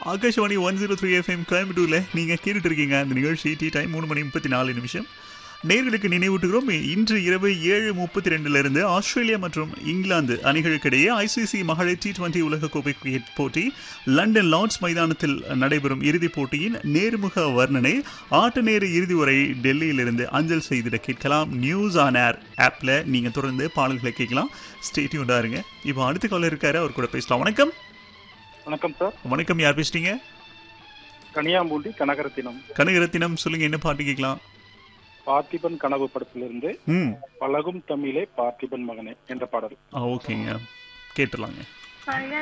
Akashvani one zero three FM கோயம்புத்தூர்ல நீங்க கேட்டுட்டு இருக்கீங்க அந்த நிகழ்ச்சி டீ டைம் மூணு மணி முப்பத்தி நாலு நிமிஷம் நேர்களுக்கு நினைவூட்டுகிறோம் இன்று இரவு ஏழு முப்பத்தி ரெண்டுல இருந்து ஆஸ்திரேலியா மற்றும் இங்கிலாந்து அணிகளுக்கிடையே ஐசிசி மகளிர் டி டுவெண்டி உலகக்கோப்பை கிரிக்கெட் போட்டி லண்டன் லார்ட்ஸ் மைதானத்தில் நடைபெறும் இறுதிப் போட்டியின் நேர்முக வர்ணனை ஆட்ட நேர இறுதி வரை டெல்லியிலிருந்து அஞ்சல் செய்திட கேட்கலாம் நியூஸ் ஆன் ஏர் ஆப்ல நீங்க தொடர்ந்து பாடல்களை கேட்கலாம் ஸ்டேட்யூண்டா இருங்க இப்போ அடுத்த காலர் இருக்காரு அவர் கூட பேசலாம் வணக்கம் வணக்கம் சார் வணக்கம் யார் பேசுறீங்க கனியாம்பூண்டி கனகரத்தினம் கனகரத்தினம் சொல்லுங்க என்ன பாட்டு கேட்கலாம் பார்த்திபன் கனவு படத்திலிருந்து ம் பழகும் தமிழே பார்த்திபன் மகனே என்ற பாடல் ஆ ஓகேங்க கேட்டுடலாங்க பழ